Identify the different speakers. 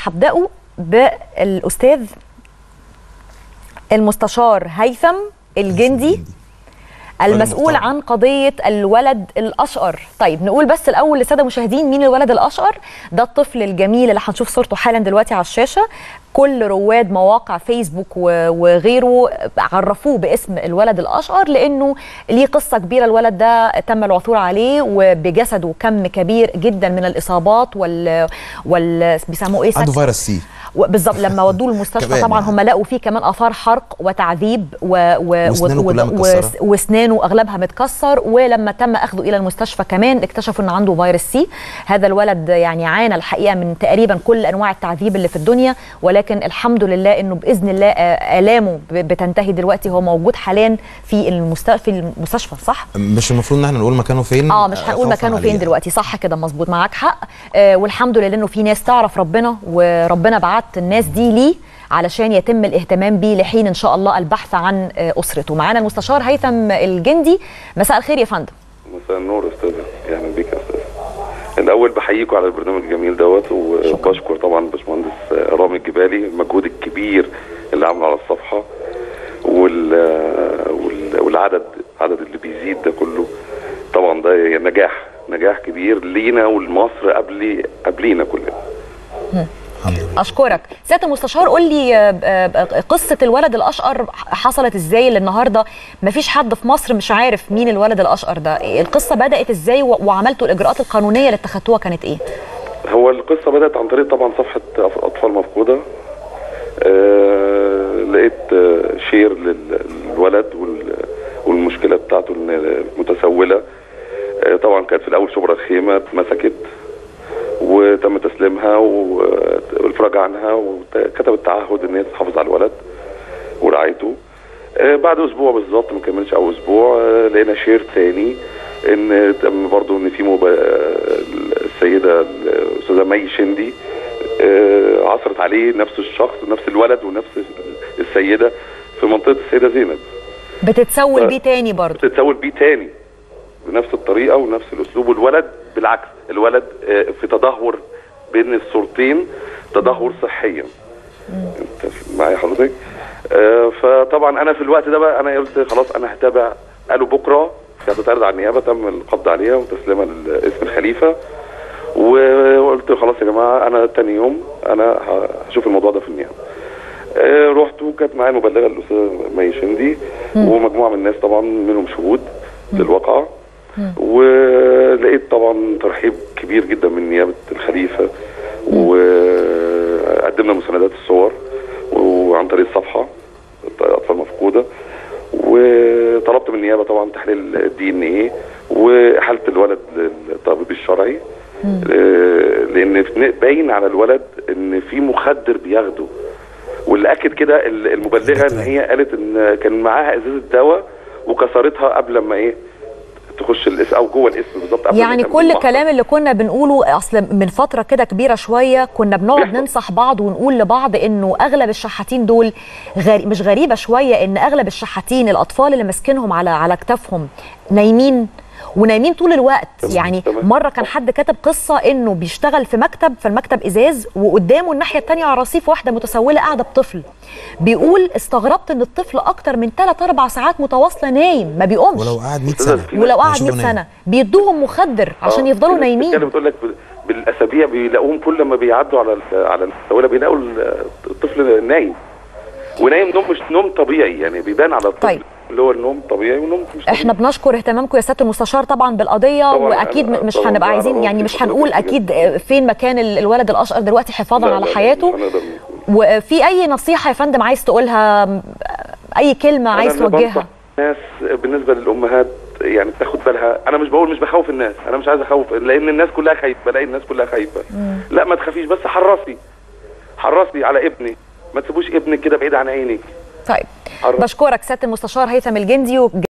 Speaker 1: هبداه بالاستاذ المستشار هيثم الجندي المسؤول عن قضية الولد الأشقر طيب نقول بس الأول للسادة المشاهدين مين الولد الأشقر ده الطفل الجميل اللي هنشوف صورته حالا دلوقتي على الشاشة كل رواد مواقع فيسبوك وغيره عرفوه باسم الولد الأشقر لأنه ليه قصة كبيرة الولد ده تم العثور عليه وبجسده كم كبير جدا من الإصابات وال, وال... بيسموه إيه
Speaker 2: عنده فيروس سي
Speaker 1: بالظبط لما ودوه المستشفى طبعا هم لقوا فيه كمان اثار حرق وتعذيب و... و...
Speaker 2: و...
Speaker 1: واسنانه اغلبها متكسر ولما تم اخذه الى المستشفى كمان اكتشفوا ان عنده فيروس سي هذا الولد يعني عانى الحقيقه من تقريبا كل انواع التعذيب اللي في الدنيا ولكن الحمد لله انه باذن الله الامه بتنتهي دلوقتي هو موجود حاليا في المستشفى في المستشفى صح
Speaker 2: مش المفروض ان احنا نقول مكانه فين
Speaker 1: اه مش هنقول مكانه فين دلوقتي صح كده مظبوط معاك حق آه والحمد لله انه في ناس تعرف ربنا وربنا بعت الناس دي ليه علشان يتم الاهتمام بيه لحين ان شاء الله البحث عن اسرته معانا المستشار هيثم الجندي مساء الخير يا فندم
Speaker 3: مساء النور استاذ اهلا بيك يا استاذ الاول بحييكم على البرنامج الجميل دوت وبشكر طبعا باشمهندس رامي الجبالي المجهود الكبير اللي عامله على الصفحه وال... وال... والعدد العدد اللي بيزيد ده كله طبعا ده نجاح نجاح كبير لينا ولمصر قبل قبلينا كلنا
Speaker 1: اشكرك سياده المستشار قول لي قصه الولد الاشقر حصلت ازاي اللي النهارده ما فيش حد في مصر مش عارف مين الولد الاشقر ده القصه بدات ازاي وعملتوا الاجراءات القانونيه اللي اتخذتوها كانت ايه
Speaker 3: هو القصه بدات عن طريق طبعا صفحه اطفال مفقوده أه لقيت شير للولد والمشكله بتاعته المتسوله أه طبعا كانت في الاول شبرا خيمه اتمسكت وتم تسليمها والافراج عنها وكتبت تعهد ان هي تحافظ على الولد ورعايته بعد اسبوع بالظبط ما كملش او اسبوع لقينا شير تاني ان تم برضه ان في مبا... السيده الاستاذه مي شندي عثرت عليه نفس الشخص نفس الولد ونفس السيده في منطقه السيده زينب
Speaker 1: بتتسول ف... بيه تاني برضه
Speaker 3: بتتسول بيه تاني بنفس الطريقه ونفس الاسلوب والولد بالعكس الولد في تدهور بين الصورتين تدهور صحيا انت معايا حضرتك فطبعا انا في الوقت ده بقى انا قلت خلاص انا هتابع قالوا بكره هتتعرض على النيابه تم القبض عليها وتسليمها لاسم الخليفه وقلت خلاص يا جماعه انا تاني يوم انا هشوف الموضوع ده في النيابه رحت وكانت معايا المبلغه الاستاذه مي شندي ومجموعه من الناس طبعا منهم شهود للواقعه ولقيت طبعا ترحيب كبير جدا من نيابه الخليفه وقدمنا مساندات الصور وعن طريق الصفحه اطفال مفقوده وطلبت من النيابه طبعا تحليل الدي ان ايه واحاله الولد للطبيب الشرعي لان باين على الولد ان في مخدر بياخده واللي اكد كده المبلغه ان هي قالت ان كان معاها ازازه دواء وكسرتها قبل ما ايه تخش الاسم او جوه الاسم بالظبط
Speaker 1: يعني كل الكلام اللي كنا بنقوله اصل من فتره كده كبيره شويه كنا بنقعد ننصح بعض ونقول لبعض انه اغلب الشحاتين دول غري مش غريبه شويه ان اغلب الشحاتين الاطفال اللي ماسكينهم على على اكتافهم نايمين ونايمين طول الوقت يعني مره كان حد كتب قصه انه بيشتغل في مكتب فالمكتب ازاز وقدامه الناحيه الثانيه على الرصيف واحده متسوله قاعده بطفل بيقول استغربت ان الطفل اكتر من 3 4 ساعات متواصله نايم ما بيقومش
Speaker 2: ولو قعد 100 سنه
Speaker 1: ولو قعد 100 سنه بيدوهم مخدر عشان يفضلوا نايمين
Speaker 3: كانت بتقول لك بالاسابيع بيلاقوهم كل ما بيعدوا على على المتسوله بيلاقوا الطفل نايم ونايم نوم مش نوم طبيعي يعني بيبان على الطفل
Speaker 1: طيب.
Speaker 3: اللي هو النوم طبيعي ونوم مش طبيعي.
Speaker 1: احنا بنشكر اهتمامكم يا سياده المستشار طبعا بالقضيه
Speaker 3: طبعاً
Speaker 1: واكيد
Speaker 3: أنا-
Speaker 1: مش
Speaker 3: طبعاً
Speaker 1: هنبقى
Speaker 3: أنا
Speaker 1: عايزين يعني
Speaker 3: رأيي
Speaker 1: مش
Speaker 3: في
Speaker 1: هنقول
Speaker 3: حضرتك
Speaker 1: اكيد فين مكان ال- الولد الاشقر دلوقتي حفاظا
Speaker 3: لا،
Speaker 1: على
Speaker 3: لا، لا،
Speaker 1: حياته
Speaker 3: مش هنقدر نقول.
Speaker 1: وفي اي نصيحه يا فندم عايز تقولها اي كلمه عايز
Speaker 3: أنا اللي
Speaker 1: توجهها
Speaker 3: بنصح الناس بالنسبه للامهات يعني تاخد بالها انا مش بقول مش بخوف الناس انا مش عايز اخوف لان الناس كلها خايفه بلاقي الناس كلها خايفه لا ما تخافيش بس حرصي حرصي على ابني ما تسيبوش ابنك كده بعيد عن عينك
Speaker 1: طيب
Speaker 3: حرص.
Speaker 1: بشكرك سياده المستشار هيثم الجندي